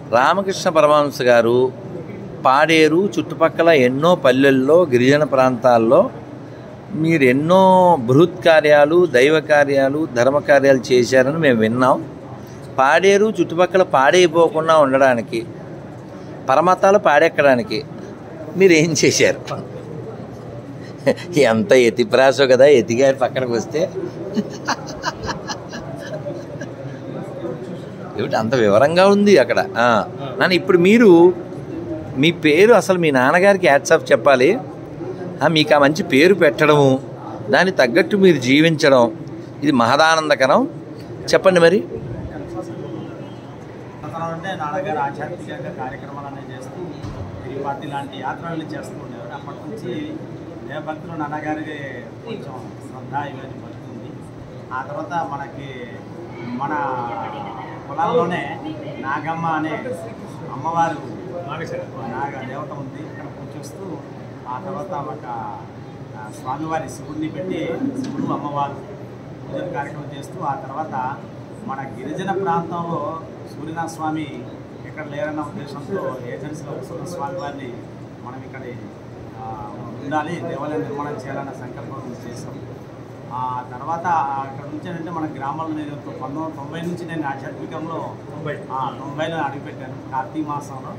రామకృష్ణ పరమహంస గారు పాడేరు చుట్టుపక్కల ఎన్నో పల్లెల్లో గిరిజన ప్రాంతాల్లో మీరు ఎన్నో బృహత్ కార్యాలు దైవ కార్యాలు ధర్మ కార్యాలు చేశారని మేము విన్నాం పాడేరు చుట్టుపక్కల పాడైపోకుండా ఉండడానికి పరమతాలు పాడెక్కడానికి మీరు ఏం చేశారు ఎంత ఎతిప్రాసో కదా ఎతిగారి పక్కనకు వస్తే ఏమిటి అంత వివరంగా ఉంది అక్కడ ఆ, నాన్న ఇప్పుడు మీరు మీ పేరు అసలు మీ నాన్నగారికి యాడ్సాప్ చెప్పాలి ఆ, మీకు ఆ మంచి పేరు పెట్టడము దానికి తగ్గట్టు మీరు జీవించడం ఇది మహదానందకరం చెప్పండి మరి అతను అంటే నాన్నగారు ఆధ్యాత్మికంగా కార్యక్రమాలు అనేవి చేస్తూ తిరిగి పార్టీ లాంటి యాత్రలు చేస్తూ ఉండేవారు అప్పటి నుంచి దేవభక్తులు నాన్నగారికి కొంచెం శ్రద్ధ ఇవన్నీ పడుతుంది ఆ తర్వాత మనకి మన పొలాల్లోనే నాగమ్మ అనే అమ్మవారు నాగ దేవత ఉంది ఇక్కడ పూజిస్తూ ఆ తర్వాత ఒక ఆ, స్వామివారి శివుడిని పెట్టి శివుడు అమ్మవారు పూజల కార్యక్రమం చేస్తూ ఆ తర్వాత మన గిరిజన ప్రాంతంలో సూర్యనాథ స్వామి ఇక్కడ లేరన్న ఉద్దేశంతో ఏజెన్సీలో సూర్య స్వామి వారిని మనం ఇక్కడ ఆ, ఉండాలి దేవాలయం నిర్మాణం చేయాలన్న సంకల్పం చేసాం ఆ తర్వాత అక్కడ నుంచి అంటే మన గ్రామాల్లో నేను పంతొమ్మిది వందల తొంభై నుంచి నేను ఆధ్యాత్మికంలో తొంభై తొంభైలో అడుగుపెట్టాను కార్తీక మాసంలో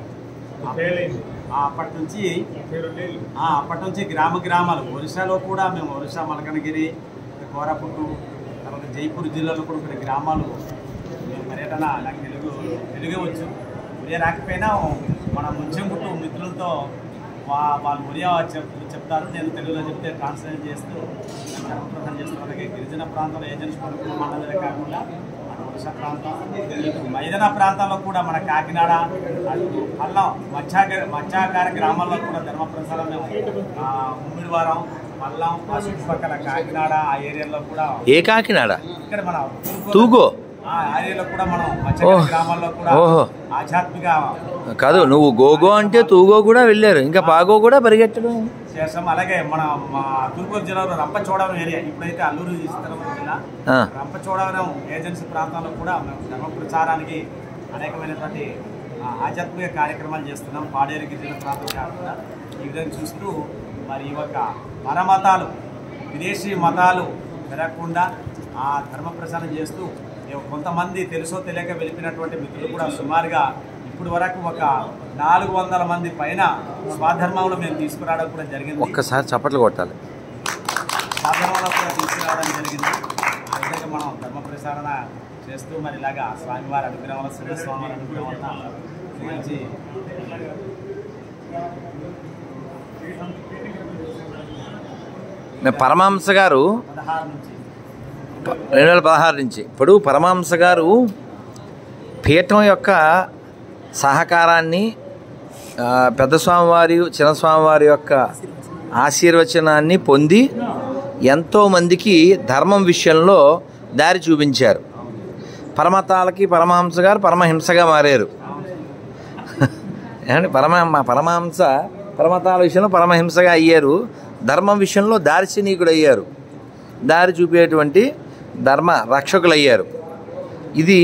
ఆ, అప్పటి నుంచి ఆ, అప్పటి నుంచి గ్రామ గ్రామాలు ఒరిస్సాలో కూడా మేము ఒరిస్సా మలకనగిరి కోరాపుట్టు తర్వాత జైపూర్ జిల్లాలో కూడా కొన్ని గ్రామాలు మేము పర్యటన నాకు తెలుగు తెలుగే వచ్చు ఒరియా రాకపోయినా మన ముంచెంగుట్టు మిత్రులతో వా వాళ్ళు ఒరియా చెప్ చెప్తారు నేను తెలుగులో చెప్తే ట్రాన్స్లేట్ చేస్తూ ధర్మప్రదం చేస్తూ అలాగే గిరిజన ప్రాంతంలో ఏజెన్సీ పడుకున్న మండలమే కాకుండా అటు ఒరిస్సా ప్రాంతం ఇటు మైదాన ప్రాంతాల్లో కూడా మన కాకినాడ అటు పల్లం మత్స్యాక మత్స్యాకార గ్రామాల్లో కూడా ధర్మ ప్రసారం మేము ఆ, ముమ్మిడివారం పల్లం ఆ చుట్టుపక్కల కాకినాడ ఆ ఏరియాలో కూడా ఏ కాకినాడ ఇక్కడ మన తూర్పు- తూగో ఆ ఏరియాలో కూడా మనం మత్స్యకార ఓహ్. గ్రామాల్లో కూడా ఓహో. ఆధ్యాత్మిక కాదు నువ్వు గోగో అంటే తూగో కూడా వెళ్ళారు ఇంకా పాగో కూడా పరిగెట్టడం చేస్తాం అలాగే మన మా తూర్పు జిల్లాలో రంపచోడవరం ఏరియా ఇప్పుడైతే అల్లూరు ఇస్తారం జిల్లా ఆ. రంపచోడవరం ఏజెన్సీ ప్రాంతాల్లో కూడా మేము ధర్మ ప్రచారానికి అనేకమైనటువంటి ఆ, ఆధ్యాత్మిక కార్యక్రమాలు చేస్తున్నాం పాడేరు గిరిజన ప్రాంతం కాకుండా ఈ విధంగా చూస్తూ మరి ఈ యొక్క పరమతాలు విదేశీ మతాలు పెరగకుండా ఆ ధర్మ ప్రచారం చేస్తూ ఏ- కొంతమంది తెలుసో తెలియక వెళ్ళిపోయినటువంటి మిత్రులు కూడా సుమారుగా ఇప్పుడు వరకు ఒక నాలుగు వందల మంది పైన స్వాధర్మంలో మేము తీసుకురావడం కూడా జరిగింది ఒక్కసారి చప్పట్లు కొట్టాలి స్వాధర్మంలో కూడా తీసుకురావడం జరిగింది ఆ విధంగా మనం ధర్మ ప్రసారణ చేస్తూ మరి ఇలాగా స్వామివారి అనుగ్రహం వల్ల సూర్య స్వామివారి అనుగ్రహం వల్ల మంచి మేము పరమహంస గారు పదహారు నుంచి రెండు వేల పదహారు నుంచి ఇప్పుడు పరమహంస గారు పీఠం యొక్క సహకారాన్ని ఆ, పెద్ద స్వామివారి చిన్న స్వామివారి యొక్క ఆశీర్వచనాన్ని పొంది ఎంతోమందికి ధర్మం విషయంలో దారి చూపించారు పరమతాలకి పరమహంస గారు పరమహింసగా మారారు ఏమండి పరమ మా పరమహంస పరమతాల విషయంలో పరమహింసగా అయ్యారు ధర్మం విషయంలో దార్శనీకుడు అయ్యారు దారి చూపేటువంటి ధర్మ రక్షకులు అయ్యారు ఇది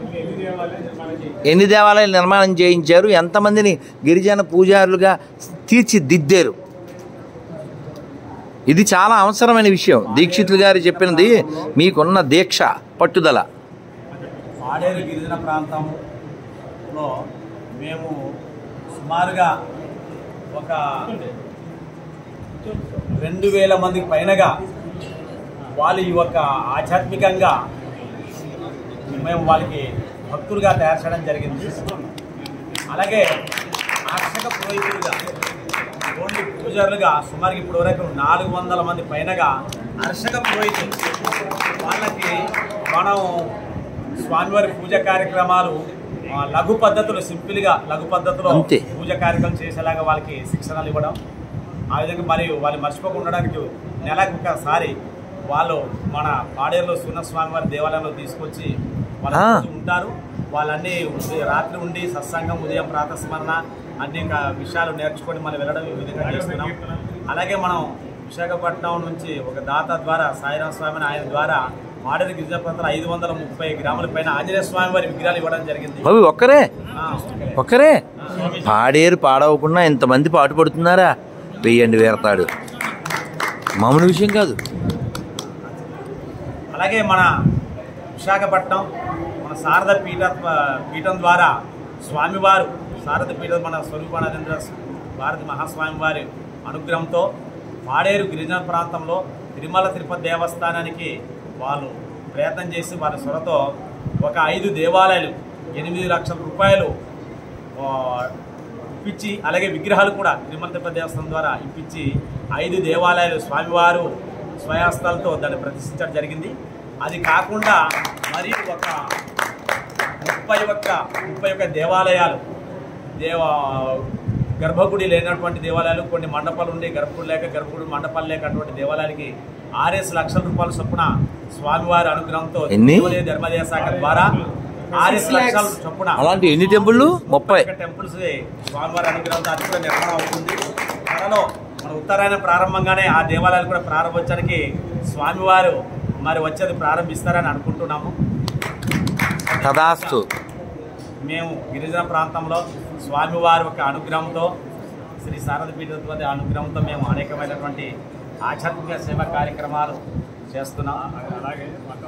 ఎన్ని దేవాలయాలు నిర్మాణం చేయించారు ఎంతమందిని గిరిజన పూజారులుగా తీర్చిదిద్దారు ఇది చాలా అవసరమైన విషయం దీక్షితులు గారు చెప్పినది మీకున్న దీక్ష పట్టుదల పాడేరు గిరిజన ప్రాంతంలో మేము సుమారుగా ఒక రెండు వేల మందికి పైనగా వాళ్ళు ఈ యొక్క ఆధ్యాత్మికంగా మేము వాళ్ళకి భక్తులుగా తయారు చేయడం జరిగింది అలాగే అర్చక పురోహితులుగా ఓన్లీ పూజారులుగా సుమారు ఇప్పుడు వరకు నాలుగు వందల మంది పైనగా అర్చక పురోహితులు వాళ్ళకి మనం స్వామివారి పూజ కార్యక్రమాలు ఆ, లఘు పద్ధతులు సింపుల్గా లఘు పద్ధతిలో అంతే. పూజ కార్యక్రమం చేసేలాగా వాళ్ళకి శిక్షణలు ఇవ్వడం ఆ విధంగా మరియు వాళ్ళు మర్చిపోకుండా ఉండడానికి నెలకు ఒకసారి వాళ్ళు మన పాడేరులో సూర్యస్వామి వారి దేవాలయంలో తీసుకొచ్చి వాళ్ళు ఆ. రోజు ఉంటారు వాళ్ళన్నీ ఉదయం- రాత్రి ఉండి సత్సంగం ఉదయం ప్రాతస్మరణ అన్ని క- విషయాలు నేర్చుకొని మనం వెళ్ళడం ఈ విధంగా చేస్తున్నాం అలాగే మనం విశాఖపట్నం నుంచి ఒక దాత ద్వారా సాయిరాం స్వామిని ఆయన ద్వారా మాడేరు గిరిజన ప్రాంతాలు ఐదు వందల ముప్పై గ్రాముల పైన ఆంజనేయ స్వామి వారి విగ్రహాలు ఇవ్వడం జరిగింది అవి ఒక్కరే ఆ, ఓకే. ఒక్కరే పాడేరు పాడవకుండా ఇంతమంది పాటు పడుతున్నారా వెయ్యండి వేరతాడు మామూలు విషయం కాదు అలాగే మన విశాఖపట్నం మన శారద పీఠ పీఠం ద్వారా స్వామివారు శారద పీఠం మన స్వరూపానంద భారతి మహాస్వామి వారి అనుగ్రహంతో పాడేరు గిరిజన ప్రాంతంలో తిరుమల తిరుపతి దేవస్థానానికి వాళ్ళు ప్రయత్నం చేసి వారి స్వరతో ఒక ఐదు దేవాలయాలు ఎనిమిది లక్షల రూపాయలు ఆ, ఇప్పించి అలాగే విగ్రహాలు కూడా తిరుమల తిరుపతి దేవస్థానం ద్వారా ఇప్పించి ఐదు దేవాలయాలు స్వామివారు స్వయాస్తాలతో దాన్ని ప్రతిష్ఠించడం జరిగింది అది కాకుండా మరి ఒక ముప్పై ఒక్క ముప్పై ఒక్క దేవాలయాలు దేవ గర్భగుడి లేనటువంటి దేవాలయాలు కొన్ని మండపాలు ఉండి గర్భగుడి లేక గర్భగుడి మండపాలు లేక అటువంటి దేవాలయాలకి ఆర్ఎస్ లక్షల రూపాయల చొప్పున స్వామివారి అనుగ్రహంతో ఎన్ని? దేవాలయ ధర్మాదాయ శాఖ ద్వారా ఆర్ఎస్ లక్షల చొప్పున అలాంటి ఎన్ని టెంపుళ్ళు ముప్పై ఒక్క టెంపుల్స్ స్వామివారి అనుగ్రహంతో అది కూడా నిర్మాణం అవుతుంది త్వరలో మన ఉత్తరాయణ ప్రారంభంగానే ఆ దేవాలయాలు కూడా ప్రారంభించడానికి స్వామివారు మరి వచ్చేది ప్రారంభిస్తారని అనుకుంటున్నాము తదాస్తు మేము గిరిజన ప్రాంతంలో స్వామివారి యొక్క అనుగ్రహంతో శ్రీ శారద పీఠోత్పత్తి అనుగ్రహంతో మేము అనేకమైనటువంటి ఆధ్యాత్మిక సేవ కార్యక్రమాలు చేస్తున్నాం అలాగే మాకు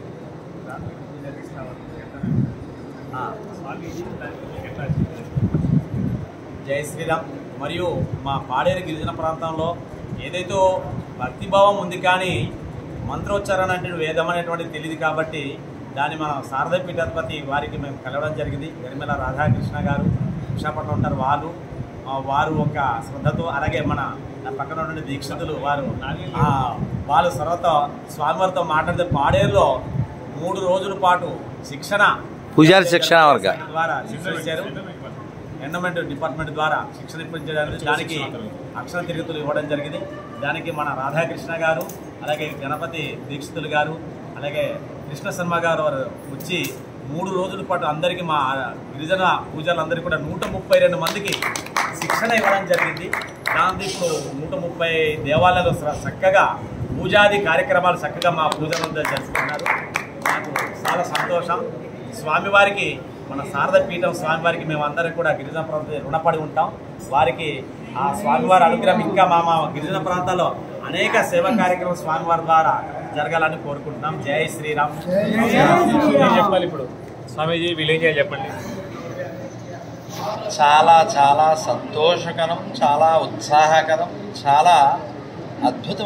జై శ్రీరామ్ మరియు మా పాడేరు గిరిజన ప్రాంతంలో ఏదైతే భక్తిభావం ఉంది కానీ మంత్రోచ్చారణ అంటే వేదం అనేటువంటిది తెలియదు కాబట్టి దాన్ని మన శారద పీఠాధిపతి వారికి మేము కలవడం జరిగింది గరిమెల రాధాకృష్ణ గారు విశాఖపట్నం ఉంటారు వాళ్ళు ఆ, వారు ఒక శ్రద్ధతో అలాగే మన నా పక్కన ఉన్న దీక్షితులు వారు ఆ, వాళ్ళు సర్వతో స్వామివారితో మాట్లాడితే పాడేరులో మూడు రోజుల పాటు శిక్షణ పూజారి శిక్షణ వర్గ ద్వారా శిక్షణ ఇచ్చారు ఎండోమెంట్ డిపార్ట్మెంట్ ద్వారా శిక్షణ ఇప్పించడానికి దానికి అక్షర తిరుగుతులు ఇవ్వడం జరిగింది దానికి మన రాధాకృష్ణ గారు అలాగే గణపతి దీక్షితులు గారు అలాగే కృష్ణ శర్మ గారు వారు వచ్చి మూడు రోజుల పాటు అందరికీ మా గిరిజన పూజలందరికీ కూడా నూట ముప్పై రెండు మందికి శిక్షణ ఇవ్వడం జరిగింది దాంతో ఇప్పుడు నూట ముప్పై దేవాలయాలు స- చక్కగా పూజాది కార్యక్రమాలు చక్కగా మా పూజలంతా జరుపుకున్నారు నాకు చాలా సంతోషం స్వామివారికి మన శారద పీఠం స్వామివారికి మేము అందరం కూడా గిరిజన ప్రాంతం రుణపడి ఉంటాం వారికి ఆ స్వామివారి అనుగ్రహం ఇంకా మా మా గిరిజన ప్రాంతాల్లో అనేక సేవా కార్యక్రమం స్వామివారి ద్వారా జరగాలని కోరుకుంటున్నాం జై శ్రీరామ్ ఏం చెప్పాలి ఇప్పుడు స్వామీజీ వీళ్ళు ఏం చేయాలి చెప్పండి చాలా చాలా సంతోషకరం చాలా ఉత్సాహకరం చాలా అద్భుతం